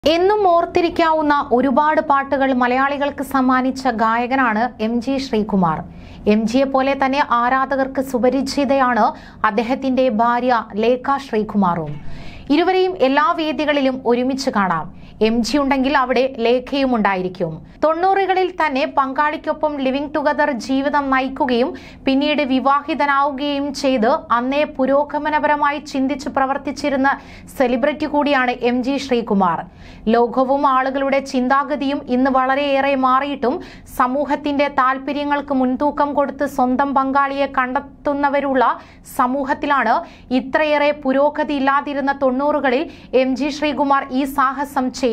എന്നും ഓർത്തിരിക്കാവുന്ന ഒരുപാട് പാട്ടുകൾ മലയാളികൾക്ക് സമ്മാനിച്ച ഗായകനാണ് എം ജി ശ്രീകുമാർ എം ജിയെ പോലെ തന്നെ ആരാധകർക്ക് സുപരിചിതയാണ് അദ്ദേഹത്തിന്റെ ഭാര്യ ലേഖ ശ്രീകുമാറും ഇരുവരെയും എല്ലാ വേദികളിലും ഒരുമിച്ച് കാണാം എം ജി ഉണ്ടെങ്കിൽ അവിടെ ലേഖയും ഉണ്ടായിരിക്കും തൊണ്ണൂറുകളിൽ തന്നെ പങ്കാളിക്കൊപ്പം ലിവിംഗ് ടുഗദർ ജീവിതം നയിക്കുകയും പിന്നീട് വിവാഹിതനാവുകയും ചെയ്ത് അന്നേ പുരോഗമനപരമായി ചിന്തിച്ച് പ്രവർത്തിച്ചിരുന്ന സെലിബ്രിറ്റി കൂടിയാണ് എം ജി ശ്രീകുമാർ ലോകവും ആളുകളുടെ ചിന്താഗതിയും ഇന്ന് വളരെയേറെ മാറിയിട്ടും സമൂഹത്തിന്റെ താല്പര്യങ്ങൾക്ക് മുൻതൂക്കം കൊടുത്ത് സ്വന്തം പങ്കാളിയെ കണ്ടെത്തുന്നവരുള്ള സമൂഹത്തിലാണ് ഇത്രയേറെ പുരോഗതി ഇല്ലാതിരുന്ന തൊണ്ണൂറുകളിൽ എം ജി ശ്രീകുമാർ ഈ സാഹസം ചെയ്തത്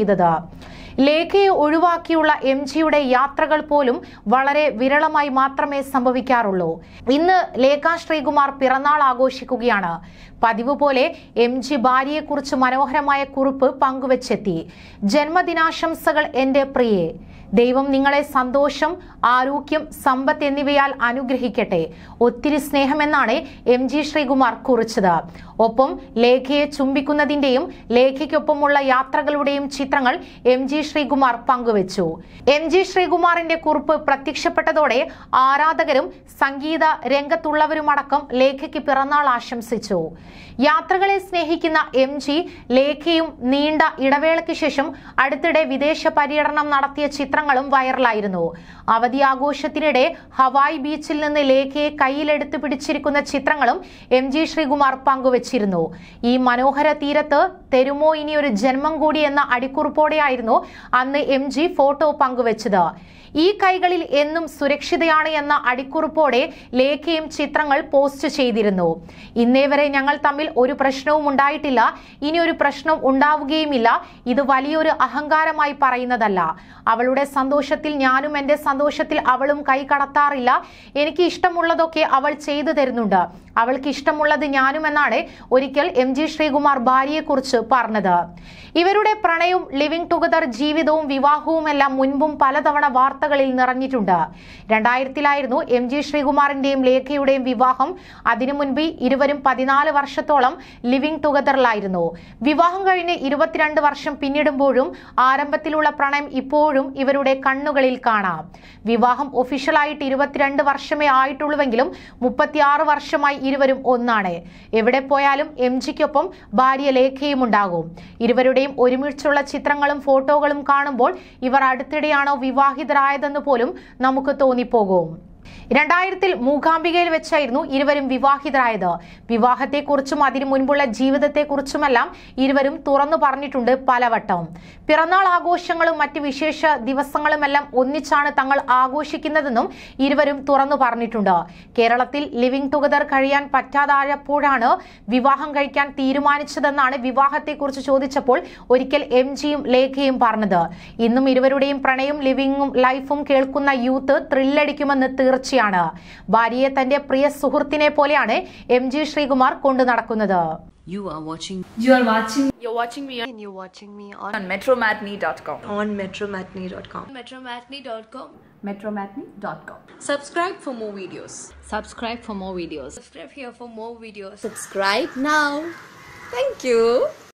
ലേഖയെ ഒഴിവാക്കിയുള്ള എം ജിയുടെ യാത്രകൾ പോലും വളരെ വിരളമായി മാത്രമേ സംഭവിക്കാറുള്ളൂ ഇന്ന് ലേഖ ശ്രീകുമാർ പിറന്നാൾ ആഘോഷിക്കുകയാണ് പതിവ് പോലെ എം ജി ഭാര്യയെക്കുറിച്ച് മനോഹരമായ കുറിപ്പ് പങ്കുവച്ചെത്തി ജന്മദിനാശംസകൾ എന്റെ പ്രിയേ ദൈവം നിങ്ങളെ സന്തോഷം ആരോഗ്യം സമ്പത്ത് എന്നിവയാൽ അനുഗ്രഹിക്കട്ടെ ഒത്തിരി സ്നേഹമെന്നാണ് എം ജി ശ്രീകുമാർ കുറിച്ചത് ഒപ്പം ലേഖയെ ചുംബിക്കുന്നതിന്റെയും ലേഖയ്ക്കൊപ്പമുള്ള യാത്രകളുടെയും ചിത്രങ്ങൾ എം ജി ശ്രീകുമാർ പങ്കുവച്ചു എം ജി ശ്രീകുമാറിന്റെ കുറിപ്പ് പ്രത്യക്ഷപ്പെട്ടതോടെ ആരാധകരും സംഗീത രംഗത്തുള്ളവരുമടക്കം ലേഖയ്ക്ക് പിറന്നാൾ ആശംസിച്ചു യാത്രകളെ സ്നേഹിക്കുന്ന എം ജി ലേഖയും നീണ്ട ഇടവേളയ്ക്ക് ശേഷം അടുത്തിടെ വിദേശ പര്യടനം നടത്തിയ ചിത്രങ്ങളും വൈറലായിരുന്നു അവധി ആഘോഷത്തിനിടെ ഹവായ് ബീച്ചിൽ നിന്ന് ലേഖയെ കയ്യിലെടുത്ത് പിടിച്ചിരിക്കുന്ന ചിത്രങ്ങളും എം ജി ശ്രീകുമാർ പങ്കുവച്ചിരുന്നു ഈ മനോഹര തീരത്ത് തെരുമോ ഇനി ഒരു ജന്മം കൂടി എന്ന അടിക്കുറിപ്പോടെയായിരുന്നു അന്ന് എം ജി ഫോട്ടോ പങ്കുവച്ചത് ഈ കൈകളിൽ എന്നും സുരക്ഷിതയാണ് എന്ന അടിക്കുറിപ്പോടെ ലേഖയും ചിത്രങ്ങൾ പോസ്റ്റ് ചെയ്തിരുന്നു ഇന്നേ വരെ ഞങ്ങൾ തമ്മിൽ ഒരു പ്രശ്നവും ഉണ്ടായിട്ടില്ല ഇനി ഒരു പ്രശ്നം ഉണ്ടാവുകയുമില്ല ഇത് വലിയൊരു അഹങ്കാരമായി പറയുന്നതല്ല അവളുടെ സന്തോഷത്തിൽ ഞാനും എന്റെ സന്തോഷത്തിൽ അവളും കൈ കടത്താറില്ല എനിക്ക് ഇഷ്ടമുള്ളതൊക്കെ അവൾ ചെയ്തു തരുന്നുണ്ട് അവൾക്ക് ഇഷ്ടമുള്ളത് ഞാനും എന്നാണ് ഒരിക്കൽ എം ജി ശ്രീകുമാർ ഭാര്യയെക്കുറിച്ച് പറഞ്ഞത് ഇവരുടെ പ്രണയവും ലിവിംഗ് ടുഗദർ ജീവിതവും വിവാഹവുമെല്ലാം മുൻപും പലതവണ വാർത്തകളിൽ നിറഞ്ഞിട്ടുണ്ട് രണ്ടായിരത്തിലായിരുന്നു എം ജി ശ്രീകുമാറിന്റെയും ലേഖയുടെയും വിവാഹം അതിനു മുൻപ് ഇരുവരും പതിനാല് വർഷത്തോളം ലിവിംഗ് ടുഗദറിലായിരുന്നു വിവാഹം കഴിഞ്ഞ് ഇരുപത്തിരണ്ട് വർഷം പിന്നിടുമ്പോഴും ആരംഭത്തിലുള്ള പ്രണയം ഇപ്പോഴും ഇവരുടെ കണ്ണുകളിൽ കാണാം വിവാഹം ഒഫീഷ്യലായിട്ട് ഇരുപത്തിരണ്ട് വർഷമേ ആയിട്ടുള്ളൂവെങ്കിലും മുപ്പത്തിയാറ് വർഷമായി ഇരുവരും ഒന്നാണ് എവിടെ പോയാലും എം ജിക്കൊപ്പം ഭാര്യ ലേഖയും ഉണ്ടാകും ഇരുവരുടെയും ഒരുമിച്ചുള്ള ചിത്രങ്ങളും ഫോട്ടോകളും കാണുമ്പോൾ ഇവർ അടുത്തിടെയാണോ വിവാഹിതരായതെന്ന് പോലും നമുക്ക് തോന്നിപ്പോകും രണ്ടായിരത്തിൽ മൂകാംബികയിൽ വെച്ചായിരുന്നു ഇരുവരും വിവാഹിതരായത് വിവാഹത്തെക്കുറിച്ചും അതിനു മുൻപുള്ള ജീവിതത്തെക്കുറിച്ചുമെല്ലാം ഇരുവരും തുറന്നു പറഞ്ഞിട്ടുണ്ട് പലവട്ടം പിറന്നാൾ ആഘോഷങ്ങളും മറ്റ് വിശേഷ ദിവസങ്ങളുമെല്ലാം ഒന്നിച്ചാണ് തങ്ങൾ ആഘോഷിക്കുന്നതെന്നും ഇരുവരും തുറന്നു പറഞ്ഞിട്ടുണ്ട് കേരളത്തിൽ ലിവിംഗ് ടുഗദർ കഴിയാൻ പറ്റാതായപ്പോഴാണ് വിവാഹം കഴിക്കാൻ തീരുമാനിച്ചതെന്നാണ് വിവാഹത്തെക്കുറിച്ച് ചോദിച്ചപ്പോൾ ഒരിക്കൽ എം ജിയും ലേഖയും പറഞ്ഞത് ഇന്നും ഇരുവരുടെയും പ്രണയവും ലിവിംഗും ലൈഫും കേൾക്കുന്ന യൂത്ത് ത്രില്ലടിക്കുമെന്ന് തീർച്ചയാണ് ഭാര്യയെ തന്റെ പ്രിയ സുഹൃത്തിനെ പോലെയാണ് എം ജി ശ്രീകുമാർ കൊണ്ടു നടക്കുന്നത് You are watching You are watching You're watching me on, and you're watching me on, on metromatney.com. on metromatney.com. metromatney.com. Metromatney.com. Subscribe for more videos. subscribe for more videos Subscribe here for more videos. Subscribe now. Thank you.